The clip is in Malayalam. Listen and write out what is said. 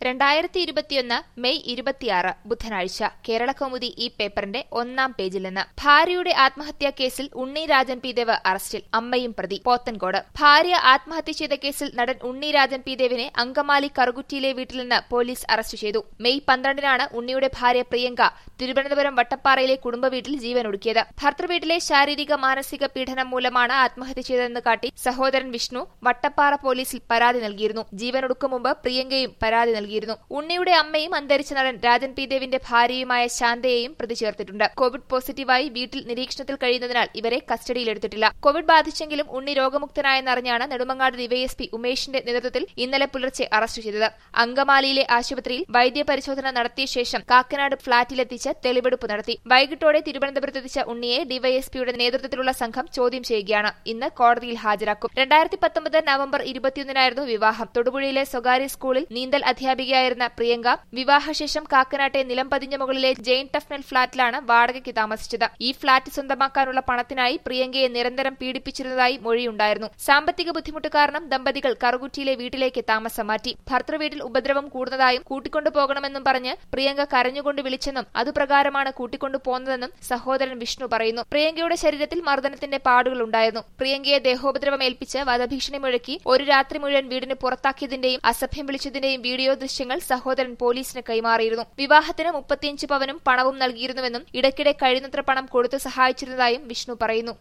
രണ്ടായിരത്തി ഇരുപത്തിയൊന്ന് മെയ് ഇരുപത്തിയാറ് ബുധനാഴ്ച കേരള കൗമുദി ഈ പേപ്പറിന്റെ ഒന്നാം പേജിൽ നിന്ന് ഭാര്യയുടെ ആത്മഹത്യാ കേസിൽ ഉണ്ണി രാജൻ പി ദേവ് അറസ്റ്റിൽ അമ്മയും പ്രതി പോത്തൻകോട് ഭാര്യ ആത്മഹത്യ ചെയ്ത കേസിൽ നടൻ ഉണ്ണി രാജൻ പി ദേവിനെ അങ്കമാലി കറുകുറ്റിയിലെ വീട്ടിൽ നിന്ന് പോലീസ് അറസ്റ്റ് ചെയ്തു മെയ് പന്ത്രണ്ടിനാണ് ഉണ്ണിയുടെ ഭാര്യ പ്രിയങ്ക തിരുവനന്തപുരം വട്ടപ്പാറയിലെ കുടുംബ വീട്ടിൽ ജീവൻ ഒടുക്കിയത് ഭർത്തൃവീട്ടിലെ ശാരീരിക മാനസിക പീഡനം മൂലമാണ് ആത്മഹത്യ ചെയ്തതെന്ന് കാട്ടി സഹോദരൻ വിഷ്ണു വട്ടപ്പാറ പോലീസിൽ പരാതി നൽകിയിരുന്നു ജീവനൊടുക്കും മുമ്പ് പ്രിയങ്കയും പരാതി നൽകിയിരുന്നു ഉണ്ണിയുടെ അമ്മയും അന്തരിച്ച നടൻ രാജൻ പി ദേവിന്റെ ഭാര്യയുമായ ശാന്തയെയും പ്രതി ചേർത്തിട്ടുണ്ട് കോവിഡ് പോസിറ്റീവായി വീട്ടിൽ നിരീക്ഷണത്തിൽ കഴിയുന്നതിനാൽ ഇവരെ കസ്റ്റഡിയിലെടുത്തിട്ടില്ല കോവിഡ് ബാധിച്ചെങ്കിലും ഉണ്ണി രോഗമുക്തനായെന്നറിഞ്ഞാണ് നെടുമങ്ങാട് ഡിവൈഎസ്പി ഉമേഷിന്റെ നേതൃത്വത്തിൽ ഇന്നലെ പുലർച്ചെ അറസ്റ്റ് ചെയ്തത് അങ്കമാലിയിലെ ആശുപത്രിയിൽ വൈദ്യപരിശോധന നടത്തിയ ശേഷം കാക്കനാട് ഫ്ളാറ്റിലെത്തിച്ച് തെളിവെടുപ്പ് നടത്തി വൈകിട്ടോടെ തിരുവനന്തപുരത്തെത്തിച്ച ഉണ്ണിയെ ഡിവൈഎസ്പിയുടെ നേതൃത്വത്തിലുള്ള സംഘം ചോദ്യം ചെയ്യുകയാണ് ഇന്ന് കോടതിയിൽ ഹാജരാക്കും രണ്ടായിരത്തി പത്തൊമ്പത് നവംബർ ഇരുപത്തിയൊന്നിനായിരുന്നു വിവാഹം തൊടുപുഴയിലെ സ്വകാര്യ സ്കൂളിൽ നീന്തൽ അധ്യാപികയായിരുന്ന പ്രിയങ്ക വിവാഹശേഷം കാക്കനാട്ടെ നിലം പതിഞ്ഞ മുകളിലെ ജെയിൻ ടഫ്നൽ ഫ്ളാറ്റിലാണ് വാടകയ്ക്ക് താമസിച്ചത് ഈ ഫ്ളാറ്റ് സ്വന്തമാക്കാനുള്ള പണത്തിനായി പ്രിയങ്കയെ നിരന്തരം പീഡിപ്പിച്ചിരുന്നതായി മൊഴിയുണ്ടായിരുന്നു സാമ്പത്തിക ബുദ്ധിമുട്ട് കാരണം ദമ്പതികൾ കറുകുറ്റിയിലെ വീട്ടിലേക്ക് താമസം മാറ്റി ഭർത്തൃവീട്ടിൽ ഉപദ്രവം കൂടുന്നതായും കൂട്ടിക്കൊണ്ടു പോകണമെന്നും പറഞ്ഞ് പ്രിയങ്ക കരഞ്ഞുകൊണ്ട് വിളിച്ചെന്നും അതുപ്രകാരമാണ് കൂട്ടിക്കൊണ്ടു പോന്നതെന്നും സഹോദരൻ വിഷ്ണു പറയുന്നു പ്രിയങ്കയുടെ ശരീരത്തിൽ മർദ്ദനത്തിന്റെ പാടുകൾ ഉണ്ടായിരുന്നു പ്രിയങ്കയെ ദേഹോപദ്രവം ഏൽപ്പിച്ച് വധഭീഷണി മുഴക്കി ഒരു രാത്രി മുഴുവൻ വീടിന് പുറത്താക്കിയതിന്റെയും അസഭ്യം വിളിച്ചതിന്റെയും വീഡിയോ ദൃശ്യങ്ങൾ സഹോദരൻ പോലീസിന് കൈമാറിയിരുന്നു വിവാഹത്തിന് മുപ്പത്തിയഞ്ച് പവനും പണവും നൽകിയിരുന്നുവെന്നും ഇടയ്ക്കിടെ കഴിയുന്നത്ര പണം കൊടുത്തു സഹായിച്ചിരുന്നതായും വിഷ്ണു പറയുന്നു